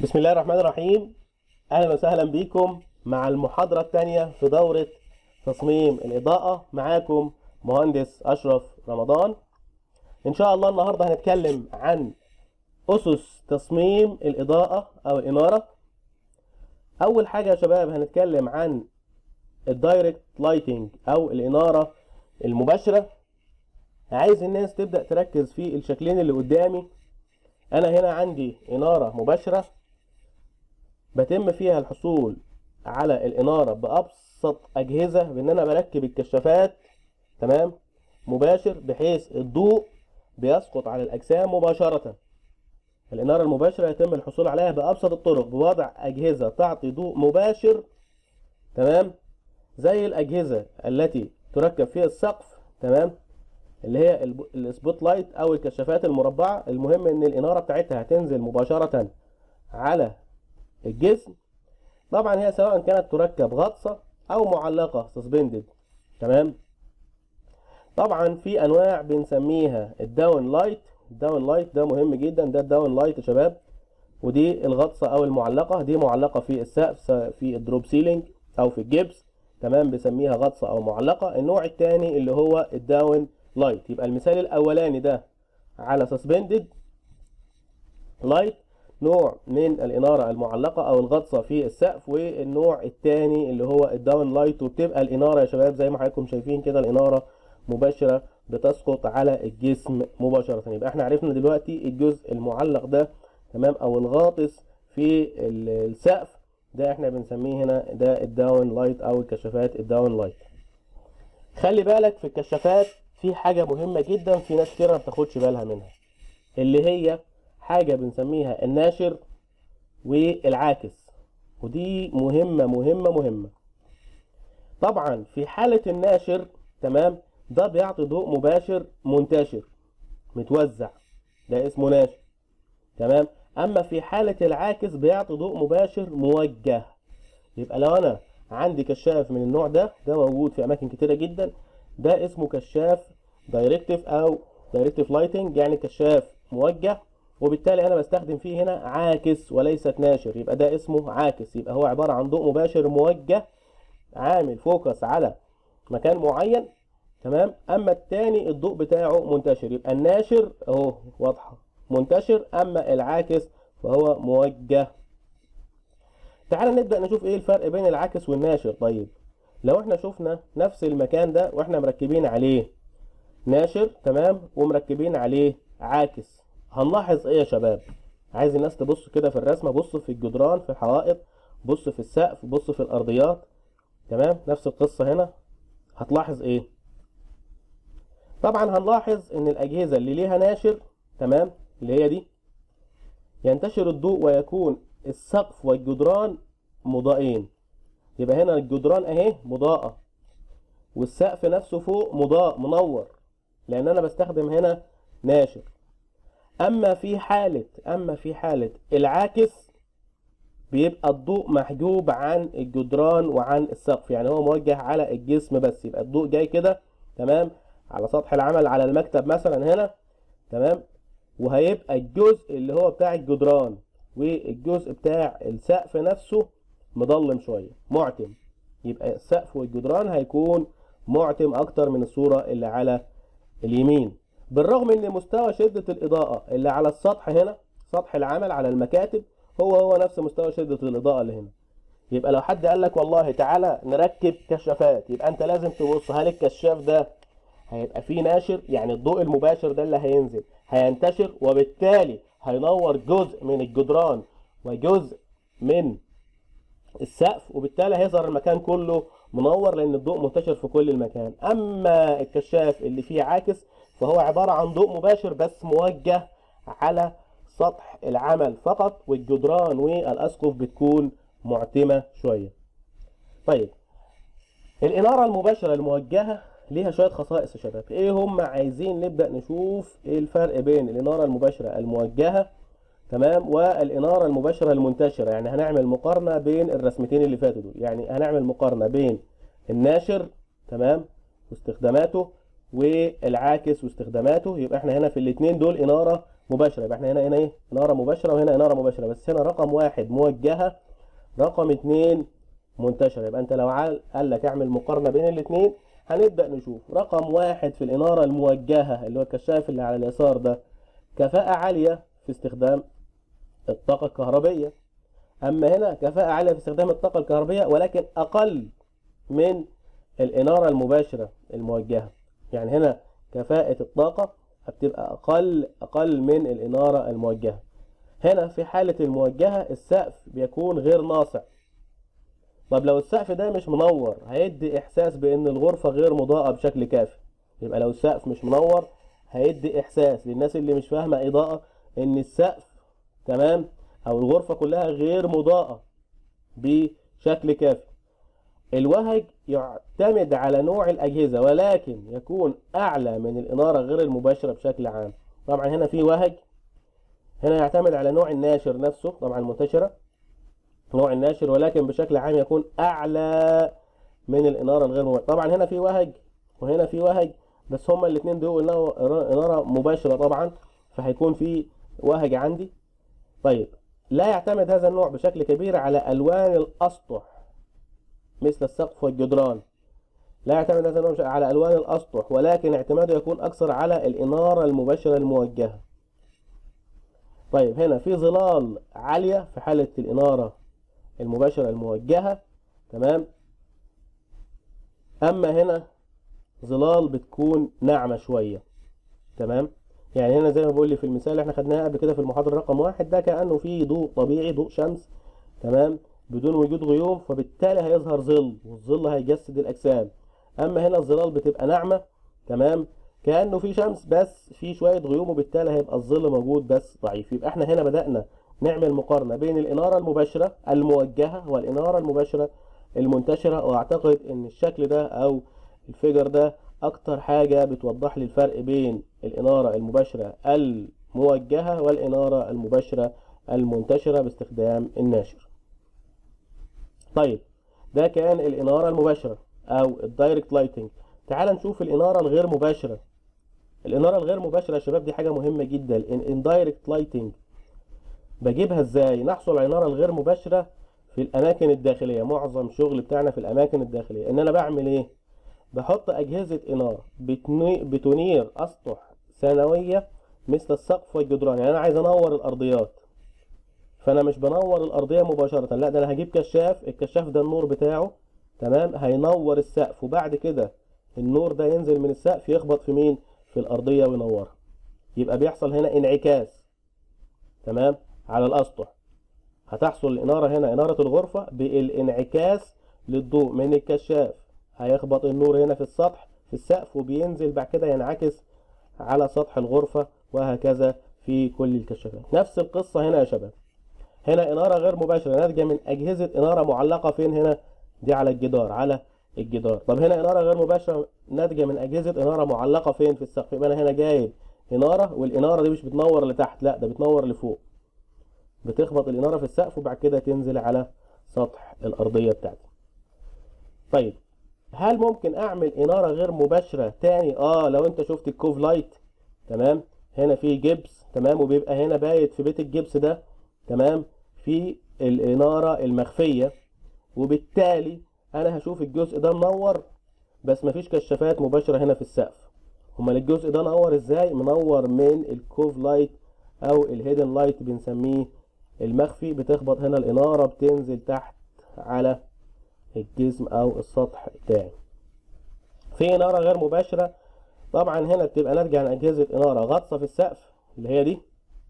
بسم الله الرحمن الرحيم اهلا وسهلا بكم مع المحاضرة الثانية في دورة تصميم الإضاءة معاكم مهندس أشرف رمضان إن شاء الله النهاردة هنتكلم عن أسس تصميم الإضاءة أو الإنارة أول حاجة يا شباب هنتكلم عن الدايركت لايتنج أو الإنارة المباشرة عايز الناس تبدأ تركز في الشكلين اللي قدامي أنا هنا عندي إنارة مباشرة بتم فيها الحصول على الإنارة بأبسط أجهزة بإن أنا بركب الكشافات تمام مباشر بحيث الضوء بيسقط على الأجسام مباشرة الإنارة المباشرة يتم الحصول عليها بأبسط الطرق بوضع أجهزة تعطي ضوء مباشر تمام زي الأجهزة التي تركب فيها السقف تمام اللي هي الب- السبوت لايت أو الكشافات المربعة المهم إن الإنارة بتاعتها هتنزل مباشرة على الجسم طبعا هي سواء كانت تركب غطسة أو معلقة سسبندد تمام طبعا في أنواع بنسميها الداون لايت الداون لايت ده مهم جدا ده الداون لايت يا شباب ودي الغطسة أو المعلقة دي معلقة في السقف سواء في الدروب سيلينج أو في الجبس تمام بسميها غطسة أو معلقة النوع الثاني اللي هو الداون لايت يبقى المثال الأولاني ده على سسبندد لايت نوع من الإنارة المعلقة أو الغطسة في السقف والنوع الثاني اللي هو الداون لايت وبتبقى الإنارة يا شباب زي ما حضراتكم شايفين كده الإنارة مباشرة بتسقط على الجسم مباشرة يبقى احنا عرفنا دلوقتي الجزء المعلق ده تمام أو الغاطس في ال- السقف ده احنا بنسميه هنا ده الداون لايت أو الكشافات الداون لايت خلي بالك في الكشافات في حاجة مهمة جدا في ناس كتير ما بتاخدش بالها منها اللي هي حاجة بنسميها الناشر والعاكس ودي مهمة مهمة مهمة طبعا في حالة الناشر تمام ده بيعطي ضوء مباشر منتشر متوزع ده اسمه ناشر تمام اما في حالة العاكس بيعطي ضوء مباشر موجه يبقى لو انا عندي كشاف من النوع ده ده موجود في اماكن كتيرة جدا ده اسمه كشاف دايركتيف او دايركتيف لايتنج يعني كشاف موجه وبالتالي انا بستخدم فيه هنا عاكس وليست ناشر يبقى ده اسمه عاكس يبقى هو عبارة عن ضوء مباشر موجه عامل فوكس على مكان معين تمام اما التاني الضوء بتاعه منتشر يبقى الناشر اهو واضحة منتشر اما العاكس فهو موجه تعال نبدأ نشوف ايه الفرق بين العاكس والناشر طيب لو احنا شفنا نفس المكان ده واحنا مركبين عليه ناشر تمام ومركبين عليه عاكس هنلاحظ ايه يا شباب عايز الناس تبص كده في الرسمة بص في الجدران في الحوائط بص في السقف بص في الارضيات تمام نفس القصة هنا هتلاحظ ايه طبعا هنلاحظ ان الاجهزة اللي ليها ناشر تمام اللي هي دي ينتشر الضوء ويكون السقف والجدران مضاءين يبقى هنا الجدران اهي مضاءة والسقف نفسه فوق مضاء منور لان انا بستخدم هنا ناشر اما في حالة اما في حالة العاكس بيبقى الضوء محجوب عن الجدران وعن السقف يعني هو موجه على الجسم بس يبقى الضوء جاي كده تمام على سطح العمل على المكتب مثلا هنا تمام وهيبقى الجزء اللي هو بتاع الجدران والجزء بتاع السقف نفسه مضلم شوية معتم يبقى السقف والجدران هيكون معتم اكتر من الصورة اللي على اليمين بالرغم ان مستوى شدة الاضاءة اللي على السطح هنا سطح العمل على المكاتب هو هو نفس مستوى شدة الاضاءة اللي هنا يبقى لو حد قال لك والله تعالى نركب كشافات يبقى انت لازم تبص هل الكشاف ده هيبقى فيه ناشر يعني الضوء المباشر ده اللي هينزل هينتشر وبالتالي هينور جزء من الجدران وجزء من السقف وبالتالي هيظهر المكان كله منور لان الضوء منتشر في كل المكان اما الكشاف اللي فيه عاكس فهو عبارة عن ضوء مباشر بس موجه على سطح العمل فقط والجدران والاسقف بتكون معتمة شوية طيب الإنارة المباشرة الموجهة ليها شوية خصائص يا شباب ايه هم عايزين نبدأ نشوف ايه الفرق بين الإنارة المباشرة الموجهة تمام والإنارة المباشرة المنتشرة يعني هنعمل مقارنة بين الرسمتين اللي فاتوا دول يعني هنعمل مقارنة بين الناشر تمام واستخداماته والعاكس واستخداماته يبقى احنا هنا في الاتنين دول إنارة مباشرة يبقى احنا هنا هنا ايه إنارة مباشرة وهنا إنارة مباشرة بس هنا رقم واحد موجهة رقم اتنين منتشرة يبقى انت لو عال- قال لك اعمل مقارنة بين الاتنين هنبدأ نشوف رقم واحد في الإنارة الموجهة اللي هو الكشاف اللي على اليسار ده كفاءة عالية في استخدام الطاقة الكهربية أما هنا كفاءة عالية في استخدام الطاقة الكهربية ولكن أقل من الإنارة المباشرة الموجهة يعني هنا كفاءة الطاقة هتبقى أقل أقل من الإنارة الموجهة هنا في حالة الموجهة السقف بيكون غير ناصع طب لو السقف ده مش منور هيدي إحساس بإن الغرفة غير مضاءة بشكل كافي يبقى لو السقف مش منور هيدي إحساس للناس اللي مش فاهمة إضاءة إن السقف تمام أو الغرفة كلها غير مضاءة بشكل كافي الوهج يعتمد على نوع الأجهزة ولكن يكون أعلى من الإنارة غير المباشرة بشكل عام طبعا هنا في وهج هنا يعتمد على نوع الناشر نفسه طبعا المنتشرة نوع الناشر ولكن بشكل عام يكون أعلى من الإنارة الغير مباشرة طبعا هنا في وهج وهنا في وهج بس هما الاتنين دول إنارة إنارة مباشرة طبعا فهيكون في وهج عندي طيب لا يعتمد هذا النوع بشكل كبير على ألوان الأسطح مثل السقف والجدران لا يعتمد هذا النوع على ألوان الأسطح ولكن اعتماده يكون أكثر على الإنارة المباشرة الموجهة طيب هنا في ظلال عالية في حالة الإنارة المباشرة الموجهة تمام أما هنا ظلال بتكون ناعمة شوية تمام يعني هنا زي ما بقول لي في المثال اللي احنا خدناه قبل كده في المحاضرة رقم واحد ده كأنه فيه ضوء طبيعي ضوء شمس تمام بدون وجود غيوم فبالتالي هيظهر ظل والظل هيجسد الأجسام أما هنا الظلال بتبقى ناعمة تمام كأنه في شمس بس في شوية غيوم وبالتالي هيبقى الظل موجود بس ضعيف يبقى احنا هنا بدأنا نعمل مقارنة بين الإنارة المباشرة الموجهة والإنارة المباشرة المنتشرة وأعتقد إن الشكل ده أو الفيجر ده أكتر حاجة بتوضح لي الفرق بين الإنارة المباشرة الموجهة والإنارة المباشرة المنتشرة باستخدام الناشر طيب ده كان الإنارة المباشرة أو الدايركت لايتنج تعال نشوف الإنارة الغير مباشرة الإنارة الغير مباشرة يا شباب دي حاجة مهمة جدا الاندايركت لايتنج بجيبها ازاي نحصل على الإنارة الغير مباشرة في الأماكن الداخلية معظم شغل بتاعنا في الأماكن الداخلية إن أنا بعمل إيه بحط أجهزة إنارة بتني- بتنير أسطح ثانوية مثل السقف والجدران يعني أنا عايز أنور الأرضيات فأنا مش بنور الأرضية مباشرة لا ده أنا هجيب كشاف الكشاف ده النور بتاعه تمام هينور السقف وبعد كده النور ده ينزل من السقف يخبط في مين في الأرضية وينورها يبقى بيحصل هنا انعكاس تمام على الأسطح هتحصل الإنارة هنا إنارة الغرفة بالانعكاس للضوء من الكشاف هيخبط النور هنا في السطح في السقف وبينزل بعد كده ينعكس على سطح الغرفة وهكذا في كل الكشافات نفس القصة هنا يا شباب هنا إنارة غير مباشرة ناتجة من أجهزة إنارة معلقة فين هنا دي على الجدار على الجدار طب هنا إنارة غير مباشرة ناتجة من أجهزة إنارة معلقة فين في السقف يبقى أنا هنا جايب إنارة والإنارة دي مش بتنور لتحت لا ده بتنور لفوق بتخبط الإنارة في السقف وبعد كده تنزل على سطح الأرضية بتاعتي طيب هل ممكن أعمل إنارة غير مباشرة تاني آه لو أنت شفت الكوف لايت تمام هنا في جبس تمام وبيبقى هنا بايت في بيت الجبس ده تمام في الإنارة المخفية وبالتالي أنا هشوف الجزء ده منور بس مفيش كشافات مباشرة هنا في السقف امال الجزء ده منور ازاي منور من الكوف لايت او الهيدن لايت بنسميه المخفي بتخبط هنا الانارة بتنزل تحت على الجسم او السطح بتاعي في انارة غير مباشرة طبعا هنا بتبقى ناتجة عن اجهزة انارة غطسة في السقف اللي هي دي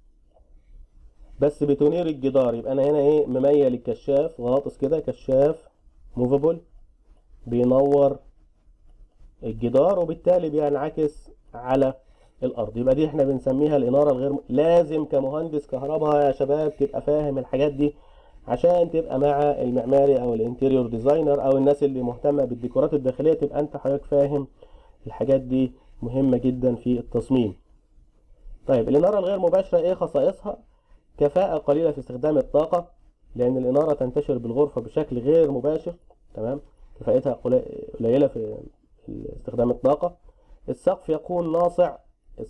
بس بتنير الجدار يبقى انا هنا ايه مميل الكشاف غاطس كده كشاف موفابل بينور الجدار وبالتالي بينعكس على الارض يبقى دي احنا بنسميها الاناره الغير م... لازم كمهندس كهرباء يا شباب تبقى فاهم الحاجات دي عشان تبقى مع المعماري او الانتيريور ديزاينر او الناس اللي مهتمه بالديكورات الداخليه تبقى انت حضرتك فاهم الحاجات دي مهمه جدا في التصميم طيب الاناره الغير مباشره ايه خصائصها كفاءه قليله في استخدام الطاقه لان الاناره تنتشر بالغرفه بشكل غير مباشر تمام كفاءتها قليله في استخدام الطاقة السقف يكون ناصع السقف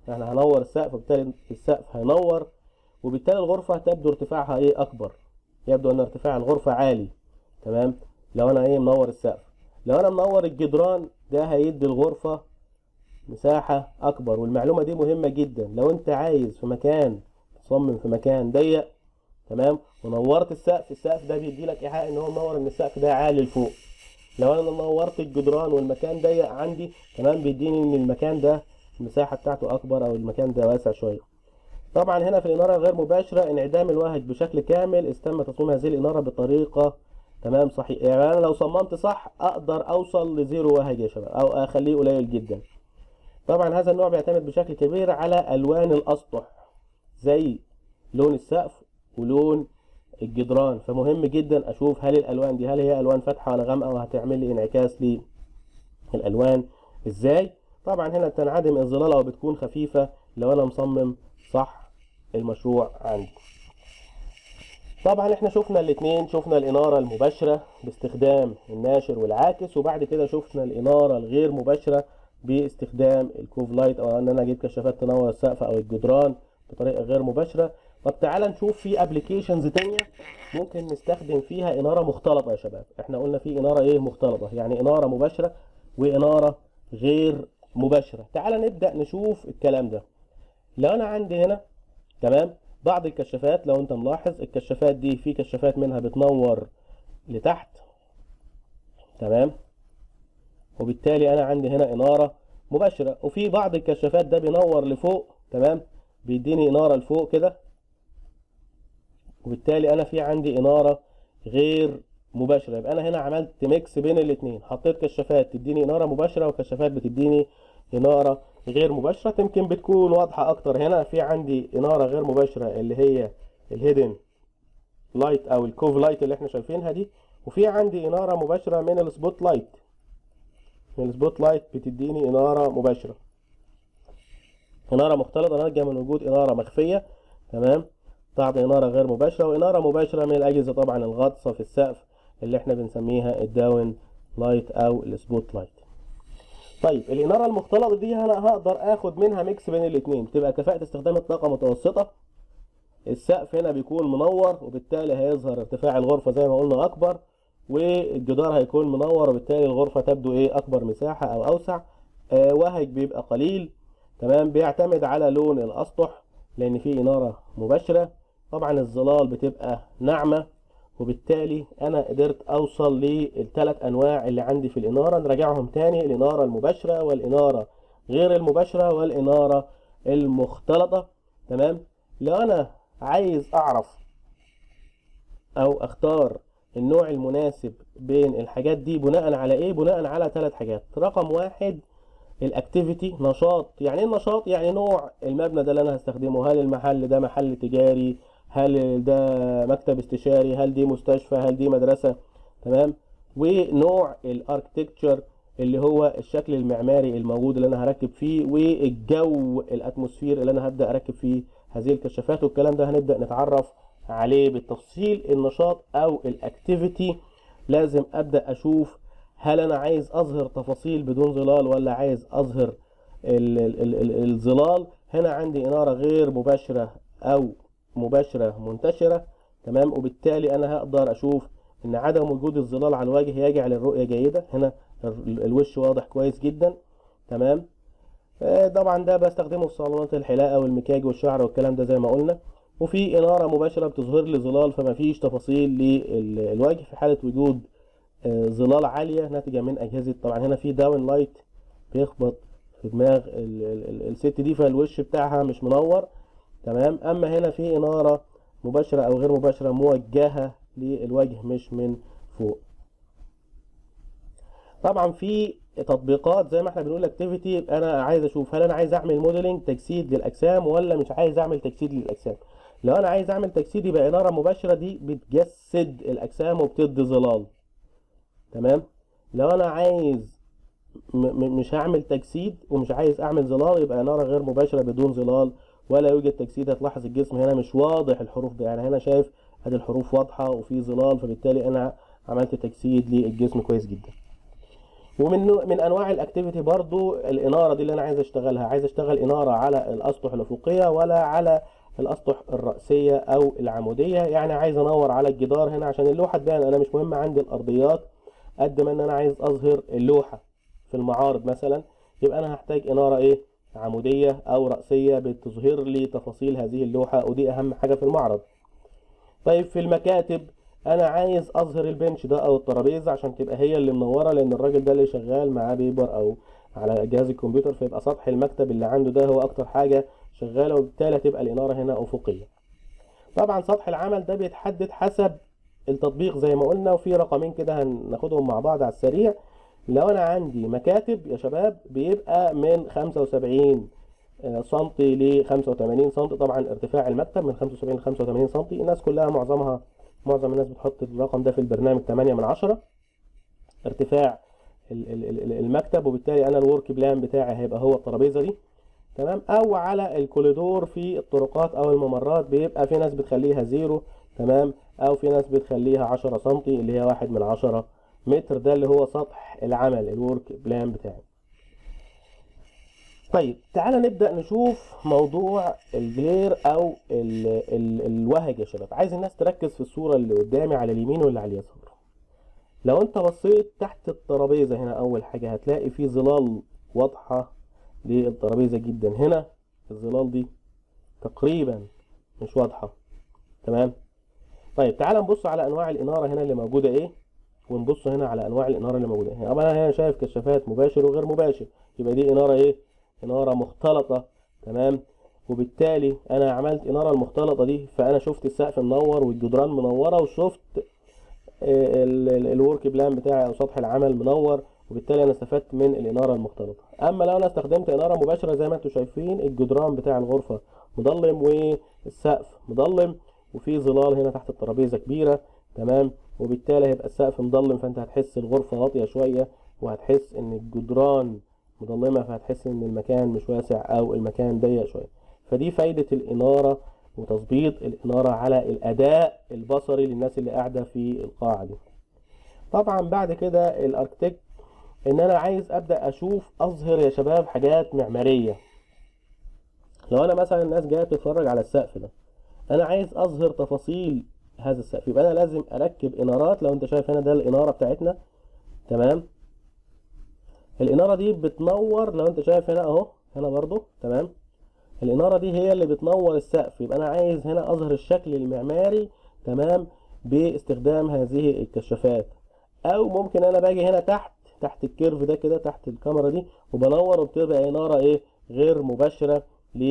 يعني هنور السقف وبالتالي السقف هينور وبالتالي الغرفة تبدو ارتفاعها ايه اكبر يبدو ان ارتفاع الغرفة عالي تمام لو انا ايه منور السقف لو انا منور الجدران ده هيدي الغرفة مساحة اكبر والمعلومة دي مهمة جدا لو انت عايز في مكان تصمم في مكان ضيق تمام ونورت السقف السقف ده بيدي لك ايحاء ان هو منور ان السقف ده عالي لفوق لو انا نورت الجدران والمكان ضيق عندي تمام بيديني ان المكان ده المساحة بتاعته اكبر او المكان ده واسع شوية طبعا هنا في الانارة الغير مباشرة انعدام الوهج بشكل كامل استم تصميم هذه الانارة بطريقة تمام صحيح يعني انا لو صممت صح اقدر اوصل لزيرو وهج يا شباب او اخليه قليل جدا طبعا هذا النوع بيعتمد بشكل كبير على الوان الاسطح زي لون السقف ولون الجدران فمهم جدا اشوف هل الالوان دي هل هي الوان فاتحه ولا غامقه وهتعمل لي انعكاس للالوان ازاي طبعا هنا تنعدم الظلال او بتكون خفيفه لو انا مصمم صح المشروع عندي طبعا احنا شفنا الاثنين شفنا الاناره المباشره باستخدام الناشر والعاكس وبعد كده شفنا الاناره الغير مباشره باستخدام الكوف لايت او ان انا اجيب كشافات تنور السقف او الجدران بطريقه غير مباشره طب تعالى نشوف في ابلكيشنز تانية ممكن نستخدم فيها اناره مختلطه يا شباب احنا قلنا في اناره ايه مختلطه يعني اناره مباشره واناره غير مباشره تعالى نبدا نشوف الكلام ده لو انا عندي هنا تمام بعض الكشافات لو انت ملاحظ الكشافات دي في كشافات منها بتنور لتحت تمام وبالتالي انا عندي هنا اناره مباشره وفي بعض الكشافات ده بينور لفوق تمام بيديني اناره لفوق كده وبالتالي انا في عندي اناره غير مباشره يبقى انا هنا عملت ميكس بين الاثنين حطيت كشافات تديني اناره مباشره وكشافات بتديني اناره غير مباشره يمكن بتكون واضحه اكتر هنا في عندي اناره غير مباشره اللي هي الهيدن لايت او الكوف لايت اللي احنا شايفينها دي وفي عندي اناره مباشره من السبوت لايت من السبوت لايت بتديني اناره مباشره اناره مختلطه ناتجه من وجود اناره مخفيه تمام تعطي اناره غير مباشره واناره مباشره من الاجهزه طبعا الغاطسه في السقف اللي احنا بنسميها الداون لايت او السبوت لايت طيب الاناره المختلطه دي انا هقدر اخد منها ميكس بين الاثنين تبقى كفاءه استخدام الطاقه متوسطه السقف هنا بيكون منور وبالتالي هيظهر ارتفاع الغرفه زي ما قلنا اكبر والجدار هيكون منور وبالتالي الغرفه تبدو ايه اكبر مساحه او اوسع آه وهج بيبقى قليل تمام بيعتمد على لون الاسطح لان في اناره مباشره طبعا الظلال بتبقى ناعمه وبالتالي انا قدرت اوصل للثلاث انواع اللي عندي في الاناره نراجعهم تاني الاناره المباشره والاناره غير المباشره والاناره المختلطه تمام لو انا عايز اعرف او اختار النوع المناسب بين الحاجات دي بناء على ايه بناء على ثلاث حاجات رقم واحد الاكتيفيتي نشاط يعني ايه النشاط يعني نوع المبنى ده اللي انا هستخدمه هل المحل ده محل تجاري هل ده مكتب استشاري هل دي مستشفى هل دي مدرسة تمام ونوع الاركتكتشر اللي هو الشكل المعماري الموجود اللي انا هركب فيه والجو الاتموسفير اللي انا هبدا اركب فيه هذه الكشافات والكلام ده هنبدا نتعرف عليه بالتفصيل النشاط او الاكتيفيتي لازم ابدا اشوف هل انا عايز اظهر تفاصيل بدون ظلال ولا عايز اظهر ال ال ال ال الظلال هنا عندي اناره غير مباشره او مباشره منتشره تمام وبالتالي انا هقدر اشوف ان عدم وجود الظلال على الوجه يجعل الرؤيه جيده هنا الوش واضح كويس جدا تمام طبعا ده بستخدمه في صالونات الحلاقه والمكياج والشعر والكلام ده زي ما قلنا وفي اناره مباشره بتظهر لي ظلال فما فيش تفاصيل للوجه في حاله وجود ظلال عاليه ناتجه من اجهزه طبعا هنا في داون لايت بيخبط في دماغ الست دي فالوش بتاعها مش منور تمام اما هنا في اناره مباشره او غير مباشره موجهه للوجه مش من فوق طبعا في تطبيقات زي ما احنا بنقول اكتيفيتي انا عايز اشوف هل انا عايز اعمل موديلنج تجسيد للاجسام ولا مش عايز اعمل تجسيد للاجسام لو انا عايز اعمل تجسيد يبقى اناره مباشره دي بتجسد الاجسام وبتدي ظلال تمام لو انا عايز مش هعمل تجسيد ومش عايز اعمل ظلال يبقى اناره غير مباشره بدون ظلال ولا يوجد تجسيد هتلاحظ الجسم هنا مش واضح الحروف ده يعني هنا شايف ادي الحروف واضحه وفي ظلال فبالتالي انا عملت تجسيد للجسم كويس جدا ومن نوع- من انواع الاكتيفيتي برضو الاناره دي اللي انا عايز اشتغلها عايز اشتغل اناره على الاسطح الافقيه ولا على الاسطح الراسيه او العموديه يعني عايز انور على الجدار هنا عشان اللوحه تبان انا مش مهم عندي الارضيات قد ما ان انا عايز اظهر اللوحه في المعارض مثلا يبقى انا هحتاج اناره ايه عموديه او راسيه بتظهر لي تفاصيل هذه اللوحه ودي اهم حاجه في المعرض طيب في المكاتب انا عايز اظهر البنش ده او الترابيزه عشان تبقى هي اللي منوره لان الراجل ده اللي شغال معاه بيبر او على جهاز الكمبيوتر فيبقى سطح المكتب اللي عنده ده هو اكتر حاجه شغاله وبالتالي هتبقى الاناره هنا افقيه طبعا سطح العمل ده بيتحدد حسب التطبيق زي ما قلنا وفي رقمين كده هناخدهم مع بعض على السريع لو انا عندي مكاتب يا شباب بيبقى من 75 سنتي ل 85 سنتي طبعا ارتفاع المكتب من 75 ل 85 سنتي الناس كلها معظمها معظم الناس بتحط الرقم ده في البرنامج 8 من 10 ارتفاع ال- ال- ال- المكتب وبالتالي انا الورك بلان بتاعي هيبقى هو الترابيزه دي تمام او على الكوريدور في الطرقات او الممرات بيبقى في ناس بتخليها زيرو تمام او في ناس بتخليها 10 سنتي اللي هي واحد من 10 متر ده اللي هو سطح العمل الورك بلان بتاعي طيب تعالى نبدأ نشوف موضوع الجلير او ال ال الوهج يا شباب عايز الناس تركز في الصورة اللي قدامي على اليمين واللي على اليسار لو انت بصيت تحت الترابيزة هنا اول حاجة هتلاقي في ظلال واضحة للترابيزة جدا هنا الظلال دي تقريبا مش واضحة تمام طيب تعال نبص على انواع الانارة هنا اللي موجودة ايه ونبص هنا على انواع الانارة اللي موجودة هنا طبعا انا هنا شايف كشافات مباشر وغير مباشر يبقى دي انارة ايه انارة مختلطة تمام وبالتالي انا عملت انارة المختلطة دي فانا شفت السقف منور والجدران منورة وشفت الورك بلان بتاعي او سطح العمل منور وبالتالي انا استفدت من الاناره المختلطه اما لو انا استخدمت اناره مباشره زي ما انتم شايفين الجدران بتاع الغرفه مظلم والسقف مظلم وفي ظلال هنا تحت الترابيزه كبيره تمام وبالتالي هيبقى السقف مظلم فانت هتحس الغرفه واطيه شويه وهتحس ان الجدران مظلمه فهتحس ان المكان مش واسع او المكان ضيق شويه فدي فايده الاناره وتظبيط الاناره على الاداء البصري للناس اللي قاعده في القاعه دي طبعا بعد كده الاركتكت ان انا عايز ابدا اشوف اظهر يا شباب حاجات معماريه لو انا مثلا الناس جايه بتتفرج على السقف ده انا عايز اظهر تفاصيل هذا السقف يبقى انا لازم اركب انارات لو انت شايف هنا ده الاناره بتاعتنا تمام الاناره دي بتنور لو انت شايف هنا اهو هنا برضو تمام الاناره دي هي اللي بتنور السقف يبقى انا عايز هنا اظهر الشكل المعماري تمام باستخدام هذه الكشافات او ممكن انا باجي هنا تحت تحت الكيرف ده كده تحت الكاميرا دي وبنور وبتبقى اناره ايه غير مباشره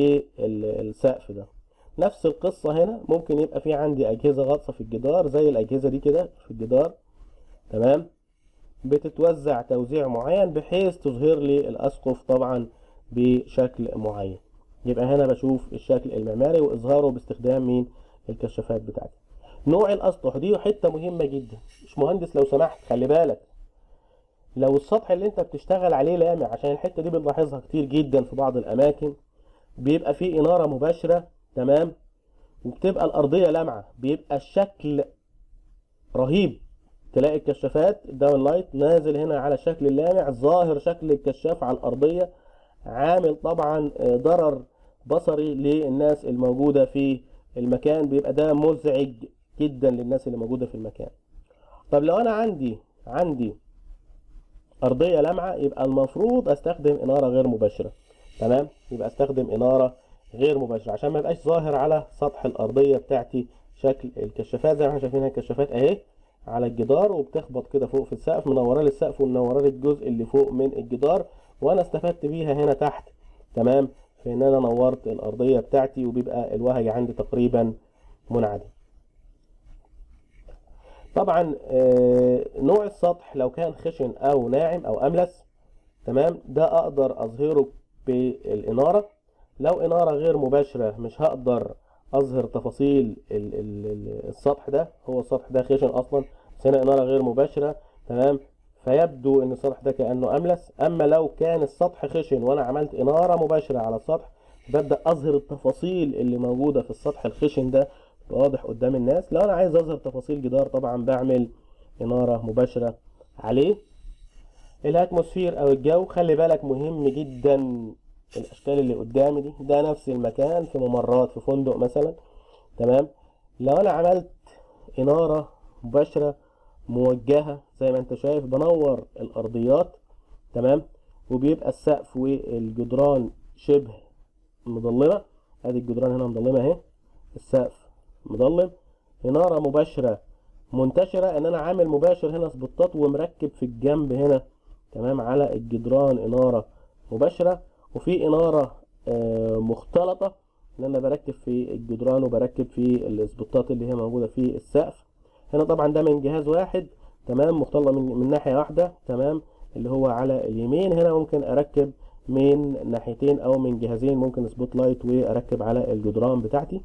للسقف ده نفس القصه هنا ممكن يبقى في عندي اجهزه غاطسه في الجدار زي الاجهزه دي كده في الجدار تمام بتتوزع توزيع معين بحيث تظهر لي الاسقف طبعا بشكل معين يبقى هنا بشوف الشكل المعماري واظهاره باستخدام مين الكشافات بتاعتي نوع الاسطح دي حته مهمه جدا مش مهندس لو سمحت خلي بالك لو السطح اللي انت بتشتغل عليه لامع عشان الحته دي بنلاحظها كتير جدا في بعض الاماكن بيبقى فيه اناره مباشره تمام وبتبقى الارضيه لامعه بيبقى الشكل رهيب تلاقي الكشافات الداون لايت نازل هنا على الشكل اللامع ظاهر شكل الكشاف على الارضيه عامل طبعا ضرر بصري للناس الموجوده في المكان بيبقى ده مزعج جدا للناس اللي موجوده في المكان طب لو انا عندي عندي ارضيه لامعه يبقى المفروض استخدم اناره غير مباشره تمام يبقى استخدم اناره غير مباشره عشان ما يبقاش ظاهر على سطح الارضيه بتاعتي شكل الكشافات زي ما احنا شايفين الكشافات اهي على الجدار وبتخبط كده فوق في السقف منوره لي السقف ومنوره لي الجزء اللي فوق من الجدار وانا استفدت بيها هنا تحت تمام في ان انا نورت الارضيه بتاعتي وبيبقى الوهج عندي تقريبا منعدم طبعا نوع السطح لو كان خشن او ناعم او املس تمام ده اقدر اظهره بالاناره لو اناره غير مباشره مش هقدر اظهر تفاصيل السطح ده هو السطح ده خشن اصلا بس هنا اناره غير مباشره تمام فيبدو ان السطح ده كانه املس اما لو كان السطح خشن وانا عملت اناره مباشره على السطح ببدا اظهر التفاصيل اللي موجوده في السطح الخشن ده واضح قدام الناس لو انا عايز اظهر تفاصيل جدار طبعا بعمل اناره مباشره عليه الاتموسفير او الجو خلي بالك مهم جدا الاشكال اللي قدامي دي ده نفس المكان في ممرات في فندق مثلا تمام لو انا عملت انارة مباشرة موجهة زي ما انت شايف بنور الارضيات تمام وبيبقى السقف والجدران شبه مظلمة ادي الجدران هنا مظلمة اهي السقف مظلم انارة مباشرة منتشرة ان انا عامل مباشر هنا سبوتات ومركب في الجنب هنا تمام على الجدران انارة مباشرة وفي انارة آه، مختلطة ان انا بركب في الجدران وبركب في السبوتات اللي هي موجودة في السقف هنا طبعا ده من جهاز واحد تمام مختلطة من, من ناحية واحدة تمام اللي هو على اليمين هنا ممكن اركب من ناحيتين او من جهازين ممكن سبوت لايت واركب على الجدران بتاعتي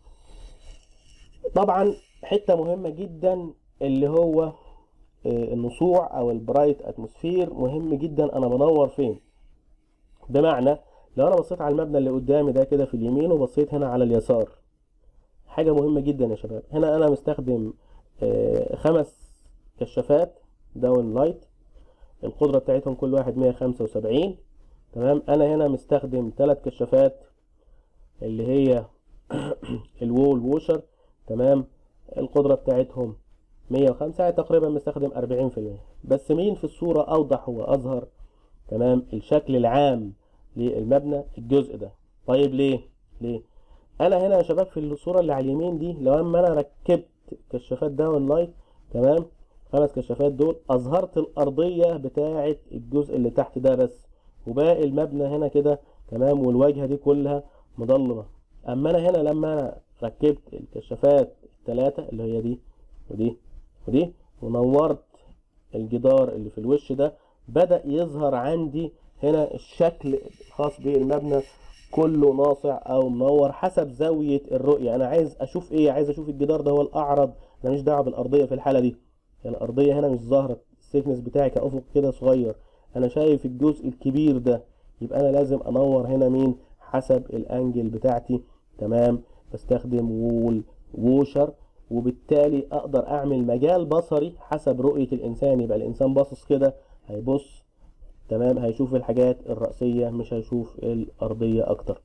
طبعا حته مهمه جدا اللي هو آه، النصوع او البرايت اتموسفير مهم جدا انا بنور فين بمعنى لو انا بصيت على المبنى اللي قدامي ده كده في اليمين وبصيت هنا على اليسار حاجه مهمه جدا يا شباب هنا انا مستخدم آه، خمس كشافات داون لايت القدره بتاعتهم كل واحد 175 تمام انا هنا مستخدم ثلاث كشافات اللي هي الوول ووشر تمام القدرة بتاعتهم 105 يعني تقريبا مستخدم 40% بس مين في الصورة أوضح وأظهر تمام الشكل العام للمبنى الجزء ده طيب ليه ليه أنا هنا يا شباب في الصورة اللي على اليمين دي لو أما أنا ركبت كشافات داون لايت تمام خمس كشافات دول أظهرت الأرضية بتاعة الجزء اللي تحت ده بس وباقي المبنى هنا كده تمام والواجهة دي كلها مظلمة أما أنا هنا لما أنا ركبت الكشافات التلاتة اللي هي دي ودي ودي ونورت الجدار اللي في الوش ده بدأ يظهر عندي هنا الشكل الخاص بالمبنى كله ناصع او منور حسب زاوية الرؤية انا عايز اشوف ايه عايز اشوف الجدار ده هو الاعرض انا مش دعوة بالارضية في الحالة دي يعني الارضية هنا مش ظاهرة السيكنس بتاعي كأفق كده صغير انا شايف الجزء الكبير ده يبقى انا لازم انور هنا مين حسب الانجل بتاعتي تمام بستخدم وول ووشر وبالتالي اقدر اعمل مجال بصري حسب رؤية الانسان يبقى الانسان باصص كده هيبص تمام هيشوف الحاجات الرأسية مش هيشوف الأرضية أكتر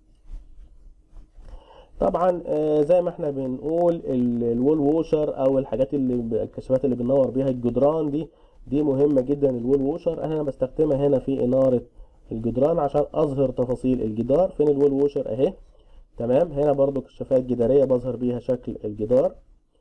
طبعا آه، زي ما احنا بنقول ال- الوول ووشر او الحاجات اللي ب- الكشافات اللي بننور بيها الجدران دي دي مهمة جدا الوول ووشر انا بستخدمها هنا في انارة الجدران عشان اظهر تفاصيل الجدار فين الوول ووشر اهي تمام هنا برضو كشافات جدارية بظهر بيها شكل الجدار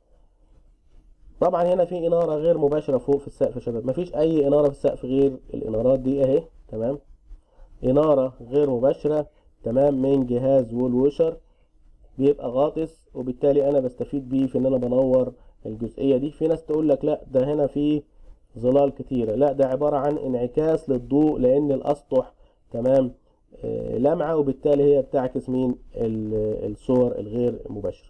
طبعا هنا في انارة غير مباشرة فوق في السقف يا شباب مفيش اي انارة في السقف غير الانارات دي اهي تمام انارة غير مباشرة تمام من جهاز وول ووشر بيبقى غاطس وبالتالي انا بستفيد بيه في ان انا بنور الجزئية دي في ناس تقول لك لا ده هنا في ظلال كتيرة لا ده عبارة عن انعكاس للضوء لان الاسطح تمام آه، لامعة وبالتالي هي بتعكس مين ال- الصور الغير مباشرة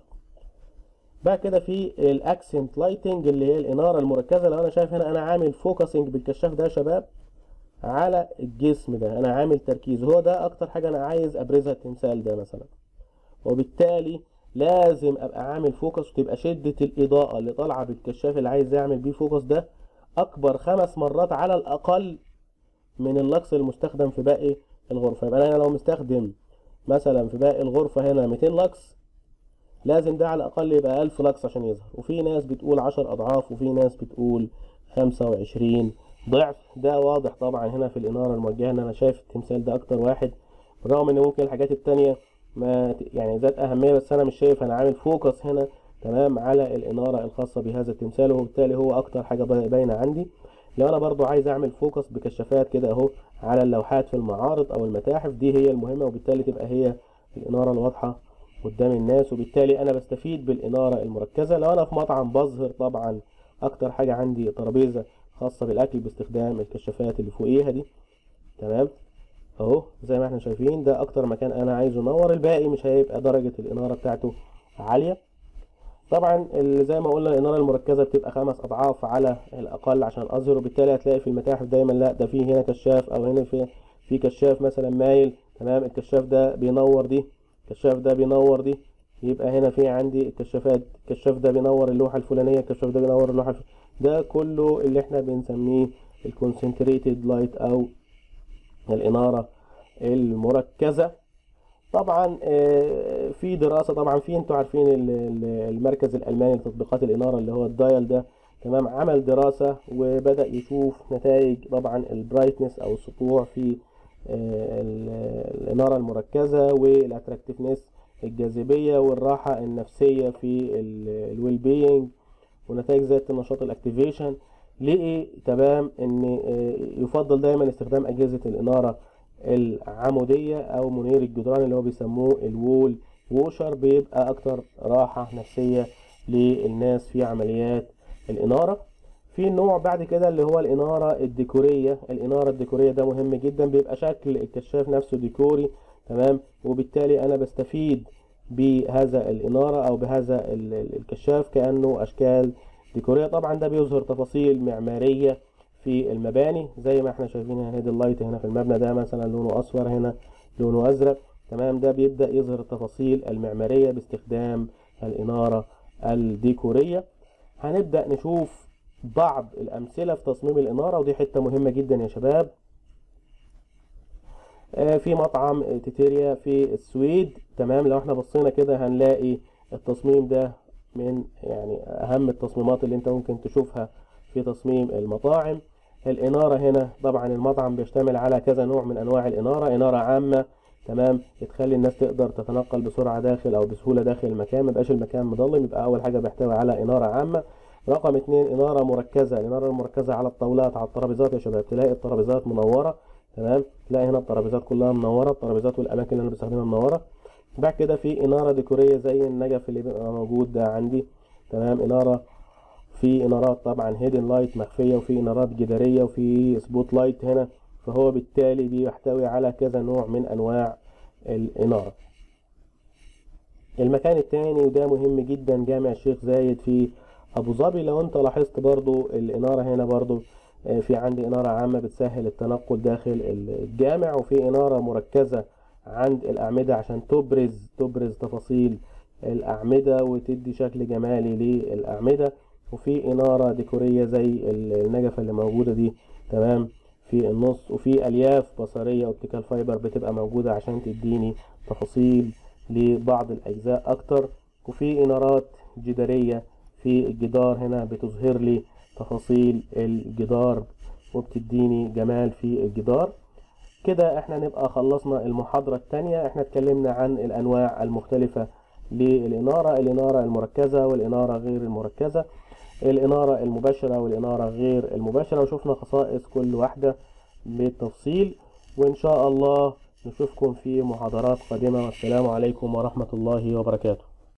بعد كده في الاكسنت لايتنج اللي هي الانارة المركزة لو انا شايف هنا انا عامل فوكسنج بالكشاف ده يا شباب على الجسم ده انا عامل تركيز هو ده اكتر حاجة انا عايز ابرزها التمثال ده مثلا وبالتالي لازم ابقى عامل فوكس وتبقى شدة الاضاءة اللي طالعة بالكشاف اللي عايز يعمل بيه فوكس ده اكبر خمس مرات على الاقل من اللكس المستخدم في باقي الغرفة يبقى انا لو مستخدم مثلا في باقي الغرفة هنا 200 لكس لازم ده على الاقل يبقى 1000 لكس عشان يظهر وفي ناس بتقول 10 اضعاف وفي ناس بتقول 25 ضعف ده واضح طبعا هنا في الانارة الموجهة ان انا شايف التمثال ده اكتر واحد بالرغم ان ممكن الحاجات التانية ما ت- يعني ذات أهمية بس أنا مش شايف أنا عامل فوكس هنا تمام على الإنارة الخاصة بهذا التمثال وبالتالي هو أكتر حاجة با- باينة عندي لو أنا برضو عايز أعمل فوكس بكشافات كده أهو على اللوحات في المعارض أو المتاحف دي هي المهمة وبالتالي تبقى هي الإنارة الواضحة قدام الناس وبالتالي أنا بستفيد بالإنارة المركزة لو أنا في مطعم بظهر طبعا أكتر حاجة عندي ترابيزة خاصة بالأكل باستخدام الكشافات اللي فوقيها دي تمام اهو زي ما احنا شايفين ده اكتر مكان انا عايزه ينور الباقي مش هيبقى درجة الانارة بتاعته عالية طبعا ال- زي ما قلنا الانارة المركزة بتبقى خمس اضعاف على الاقل عشان اظهر وبالتالي هتلاقي في المتاحف دايما لا ده في هنا كشاف او هنا في في كشاف مثلا مايل تمام الكشاف ده بينور دي الكشاف ده بينور دي يبقى هنا في عندي الكشافات الكشاف ده بينور اللوحة الفلانية الكشاف ده بينور اللوحة الف... ده كله اللي احنا بنسميه الكونسنتريتد لايت او الاناره المركزه طبعا آه، في دراسه طبعا في انتوا عارفين ال- ال- المركز الالماني لتطبيقات الاناره اللي هو الدايل ده تمام عمل دراسه وبدا يشوف نتائج طبعا البرايتنس او السطوع في آه، ال- الاناره المركزه والاتراكتفنس الجاذبيه والراحه النفسيه في الويل بينج ونتائج زياده النشاط الاكتيفيشن لقي تمام ان آه، يفضل دايما استخدام اجهزه الاناره العموديه او منير الجدران اللي هو بيسموه الوول ووشر بيبقى اكتر راحه نفسيه للناس في عمليات الاناره في نوع بعد كده اللي هو الاناره الديكوريه الاناره الديكوريه ده مهم جدا بيبقى شكل الكشاف نفسه ديكوري تمام وبالتالي انا بستفيد بهذا الاناره او بهذا ال- ال- الكشاف كانه اشكال ديكوريه طبعا ده بيظهر تفاصيل معماريه في المباني زي ما احنا شايفين هنا هيد اللايت هنا في المبنى ده مثلا لونه اصفر هنا لونه ازرق تمام ده بيبدا يظهر التفاصيل المعماريه باستخدام الاناره الديكوريه هنبدا نشوف بعض الامثله في تصميم الاناره ودي حته مهمه جدا يا شباب آه، في مطعم تيتيريا في السويد تمام لو احنا بصينا كده هنلاقي التصميم ده من يعني اهم التصميمات اللي انت ممكن تشوفها في تصميم المطاعم الاناره هنا طبعا المطعم بيشتمل على كذا نوع من انواع الاناره اناره عامه تمام تخلي الناس تقدر تتنقل بسرعه داخل او بسهوله داخل المكان ميبقاش المكان مظلم يبقى اول حاجه بيحتوي على اناره عامه رقم اتنين اناره مركزه الاناره المركزه على الطاولات على الترابيزات يا شباب تلاقي الترابيزات منوره تمام تلاقي هنا الترابيزات كلها منوره الترابيزات والاماكن اللي انا بستخدمها منوره بعد كده في اناره ديكوريه زي النجف اللي بيبقى موجود ده عندي تمام اناره في انارات طبعا هيدن لايت مخفيه وفي انارات جداريه وفي سبوت لايت هنا فهو بالتالي بيحتوي على كذا نوع من انواع الاناره المكان التاني وده مهم جدا جامع الشيخ زايد في ابو ظبي لو انت لاحظت برضو الاناره هنا برضو آه، في عندي اناره عامه بتسهل التنقل داخل الجامع وفي اناره مركزه عند الاعمده عشان تبرز تبرز تفاصيل الاعمده وتدي شكل جمالي للاعمده وفي اناره ديكوريه زي النجفه اللي موجوده دي تمام في النص وفي الياف بصريه اوبتيكال فايبر بتبقى موجوده عشان تديني تفاصيل لبعض الاجزاء اكتر وفي انارات جداريه في الجدار هنا بتظهر لي تفاصيل الجدار وبتديني جمال في الجدار كده احنا نبقى خلصنا المحاضرة التانية احنا اتكلمنا عن الانواع المختلفة للإنارة الإنارة المركزة والإنارة غير المركزة الإنارة المباشرة والإنارة غير المباشرة وشفنا خصائص كل واحدة بالتفصيل وإن شاء الله نشوفكم في محاضرات قادمة والسلام عليكم ورحمة الله وبركاته